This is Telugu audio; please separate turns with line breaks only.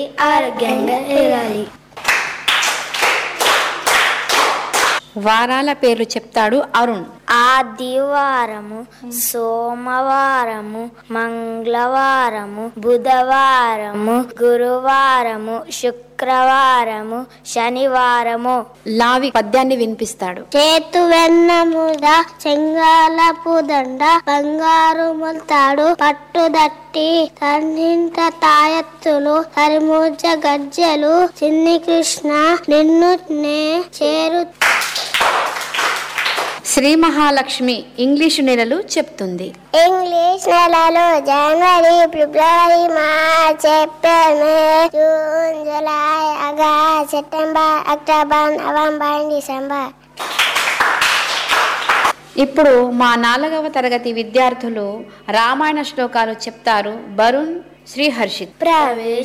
ఆరోగ్యంగా ఎదగాలి
వారాల పేర్లు చెప్తాడు అరుణ్
ఆదివారము సోమవారము మంగళవారము బుధవారము గురువారము శుక్రవారము శనివారము
లావి పద్యాన్ని వినిపిస్తాడు
చేతు వెన్నముద చెంగాలపు దండ బంగారు మొల్తాడు పట్టుదట్టి తన్నింట తాయత్తులు హరిమూజ గజ్జెలు చిన్ని కృష్ణ నిన్ను నే చేరు
శ్రీ మహాలక్ష్మి ఇంగ్లీషు నెలలు చెప్తుంది
ఇంగ్లీష్ నెలలు జనవరి ఫిబ్రవరి March April May June July August September October November December
ఇప్పుడు మా నాలుగవ తరగతి విద్యార్థులు రామాయణ శ్లోకాలు చెప్తారు వరుణ్ శ్రీహర్షిత్
ప్రవేశ